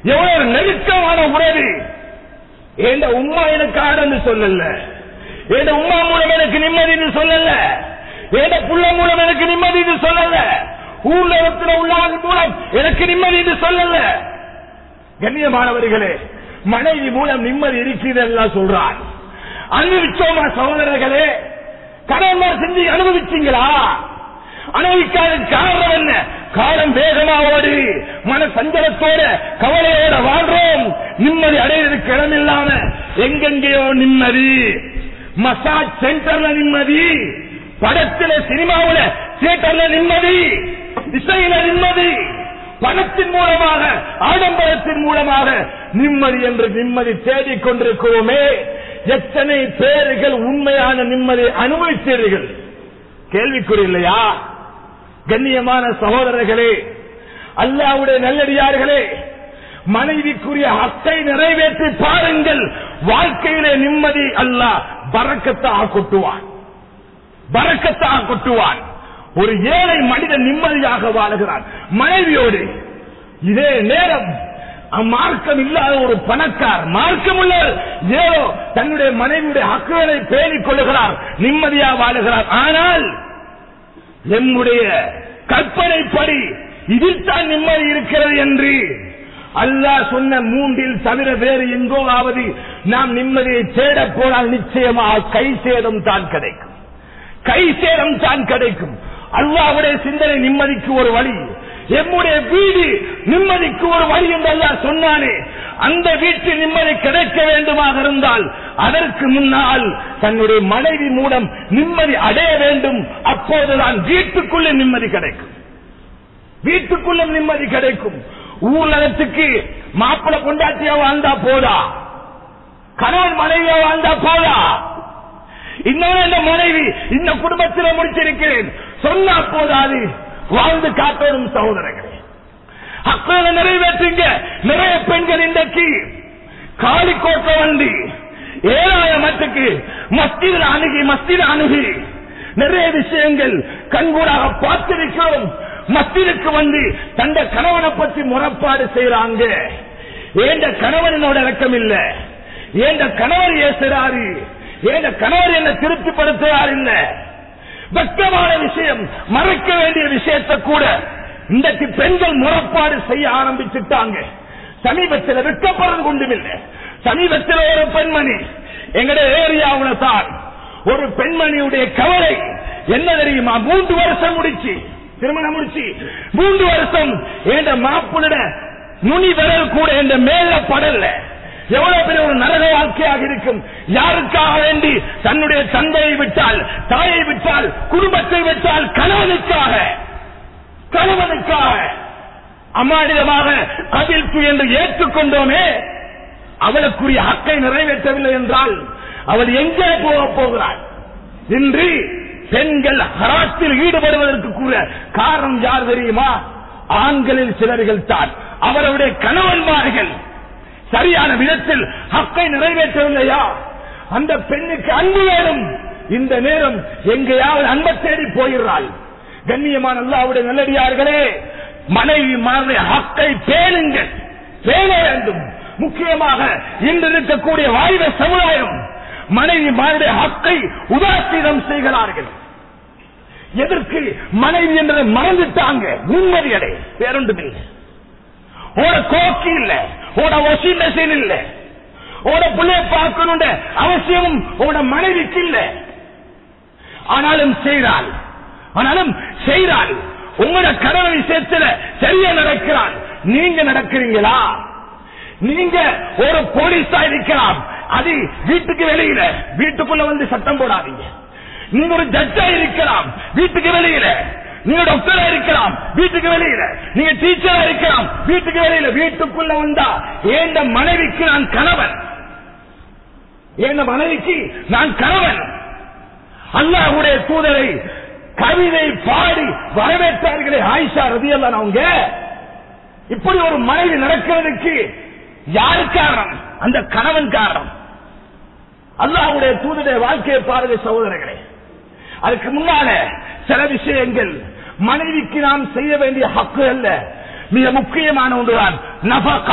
எவ்வளவு நெருக்கமான உறவு எந்த உம்மா எனக்கு ஆடன்னு சொல்லல எந்த உம்மா மூலம் எனக்கு நிம்மதின்னு சொல்லல எந்த புள்ள மூலம் எனக்கு நிம்மதின்னு சொல்லல ஊர்ல இருக்கிற உள்ளாங்க மூலம் எனக்கு நிம்மதின்னு சொல்லல கண்ணியமானவர்களே மனைவி மூலம் நிம்மதி இருக்கிறது எல்லாம் சொல்றான் அனுபவிச்சோமா சகோதரர்களே கடன்மார் செஞ்சு அனுபவிச்சீங்களா அனுபவிக்காத காரணம் என்ன காலம் வேகமா ஓடி மன சஞ்சலத்தோட கவலையோட வாழ்றோம் நிம்மதி அடையிறதுக்கு இடமில்லாம எங்கெங்கேயோ நிம்மதி மசாஜ் சென்டர்ல நிம்மதி படத்துல சினிமாவுல தியேட்டர்ல நிம்மதி இசையில நிம்மதி பணத்தின் மூலமாக ஆடம்பரத்தின் மூலமாக நிம்மதி என்று நிம்மதி தேடிக் கொண்டிருக்கிறோமே எத்தனை பேர்கள் உண்மையான நிம்மதி அனுபவித்தீர்கள் கேள்விக்குறி இல்லையா கண்ணியமான சகோதரர்களே அல்லாவுடைய நல்லடியார்களே மனைவிக்குரிய ஹக்கை நிறைவேற்றி பாருங்கள் வாழ்க்கையிலே நிம்மதி அல்லாஹ் பறக்கத்தாக கொட்டுவான் பறக்கத்தாக கொட்டுவான் ஒரு ஏழை மனிதன் நிம்மதியாக வாழுகிறான் மனைவியோடு இதே நேரம் மார்க்கம் இல்லாத ஒரு பணக்கார் மார்க்கம் உள்ள ஏதோ தன்னுடைய மனைவியுடைய ஹக்குகளை பேணிக் கொள்ளுகிறார் நிம்மதியா வாழுகிறார் ஆனால் என்னுடைய கற்பனைப்படி இதில் தான் நிம்மதி இருக்கிறது என்று அல்லாஹ் சொன்ன மூன்றில் தவிர வேறு எங்கோவாவது நாம் நிம்மதியை தேடப் போனால் நிச்சயமாக கை சேதம் தான் கிடைக்கும் கை சேதம் தான் கிடைக்கும் அல்லாவுடைய சிந்தனை நிம்மதிக்கு ஒரு வழி எம்முடைய வீடு நிம்மதிக்கு ஒரு வழி என்று அல்லாஹ் சொன்னானே அந்த வீட்டில் நிம்மதி கிடைக்க வேண்டுமாக இருந்தால் அதற்கு முன்னால் தன்னுடைய மனைவி மூலம் நிம்மதி அடைய வேண்டும் அப்போதுதான் வீட்டுக்குள்ளே நிம்மதி கிடைக்கும் வீட்டுக்குள்ள நிம்மதி கிடைக்கும் ஊர்லகத்துக்கு மாப்பிள கொண்டாட்டியா வாழ்ந்தா போதா கணவன் மனைவியா வாழ்ந்தா போதா இன்னொரு இந்த மனைவி இந்த குடும்பத்தில் முடிச்சிருக்கிறேன் சொன்னா போதாது வாழ்ந்து காட்டணும் சகோதரர்களே அக்களை நிறைவேற்றுங்க நிறைய பெண்கள் இன்றைக்கு காலிக்கோட்ட வண்டி ஏழாயிரமத்துக்கு மஸ்தியில் அணுகி மஸ்தியில் அணுகி நிறைய விஷயங்கள் கண்கூடாக பார்த்திருக்கிறோம் மஸ்திலுக்கு வந்து தந்த கணவனை பற்றி முறப்பாடு செய்யறாங்க ஏண்ட கணவன் என்னோட இறக்கம் இல்ல ஏண்ட கணவர் ஏசுறாரு ஏண்ட கணவர் என்ன திருப்திப்படுத்துறார் இல்ல வெக்கமான விஷயம் மறைக்க வேண்டிய விஷயத்தை கூட இன்றைக்கு பெண்கள் முறப்பாடு செய்ய ஆரம்பிச்சுட்டாங்க சமீபத்தில் வெக்கப்படுறது கொண்டுமில்லை சமீபத்தில் ஒரு பெண்மணி எங்களுடைய ஏரியாவுல தான் ஒரு பெண்மணியுடைய கவலை என்ன தெரியுமா மூன்று வருஷம் முடிச்சு திருமணம் முடிச்சு மூன்று வருஷம் என்ற மாப்பிள்ள நுனி விரல் கூட என்ற மேல படல எவ்வளவு பெரிய ஒரு நரக வாழ்க்கையாக இருக்கும் யாருக்காக வேண்டி தன்னுடைய தந்தையை விட்டால் தாயை விட்டால் குடும்பத்தை விட்டால் கணவனுக்காக கணவனுக்காக அமானிதமாக கவிழ்ப்பு என்று ஏற்றுக்கொண்டோமே அவளுக்குரிய ஹக்கை நிறைவேற்றவில்லை என்றால் அவள் எங்கே போக போகிறாள் இன்று பெண்கள் ஹராத்தில் ஈடுபடுவதற்கு கூட காரணம் யார் தெரியுமா ஆண்களில் சிலர்கள் தான் அவருடைய கணவன்மார்கள் சரியான விதத்தில் ஹக்கை நிறைவேற்றவில்லையா அந்த பெண்ணுக்கு அன்பு வேணும் இந்த நேரம் எங்கேயாவது அன்பை தேடி போகிறாள் கண்ணியமான அல்லாவுடைய நல்லடியார்களே மனைவி மாறுடைய ஹக்கை பேணுங்கள் பேண வேண்டும் முக்கியமாக இன்று இருக்கக்கூடிய வாய்ந்த சமுதாயம் மனைவி மாறுடைய ஹக்கை உதாசீனம் செய்கிறார்கள் எதற்கு மனைவி என்றதை மறந்துட்டாங்க நிம்மதி அடை வேறொன்றும் இல்லை ஓட கோக்கி இல்ல ஓட வாஷிங் மெஷின் இல்ல ஓட பிள்ளைய பார்க்கணும் அவசியமும் ஓட மனைவிக்கு இல்ல ஆனாலும் செய்தால் ஆனாலும் செய்தால் உங்களோட கணவன் விஷயத்துல சரியா நடக்கிறான் நீங்க நடக்கிறீங்களா நீங்க ஒரு போலீஸா இருக்கலாம் அது வீட்டுக்கு வெளியில வீட்டுக்குள்ள வந்து சட்டம் போடாதீங்க நீங்க ஒரு ஜட்ஜா இருக்கலாம் வீட்டுக்கு வெளியில நீங்க டாக்டரா இருக்கலாம் வீட்டுக்கு வெளியில நீங்க டீச்சரா இருக்கலாம் வீட்டுக்கு வெளியில வீட்டுக்குள்ள வந்தா ஏந்த மனைவிக்கு நான் கணவன் ஏந்த மனைவிக்கு நான் கணவன் அல்லாஹுடைய தூதரை கவிதை பாடி வரவேற்றார்களே ஆயிஷா ரதியல்ல அவங்க இப்படி ஒரு மனைவி நடக்கிறதுக்கு யாரு காரணம் அந்த கணவன் காரணம் அல்லாஹுடைய தூதருடைய வாழ்க்கையை பாருங்க சகோதரர்களே அதுக்கு முன்னால சில விஷயங்கள் மனைவிக்கு நாம் செய்ய வேண்டிய ஹக்கு அல்ல மிக முக்கியமான ஒன்றுதான் நபகா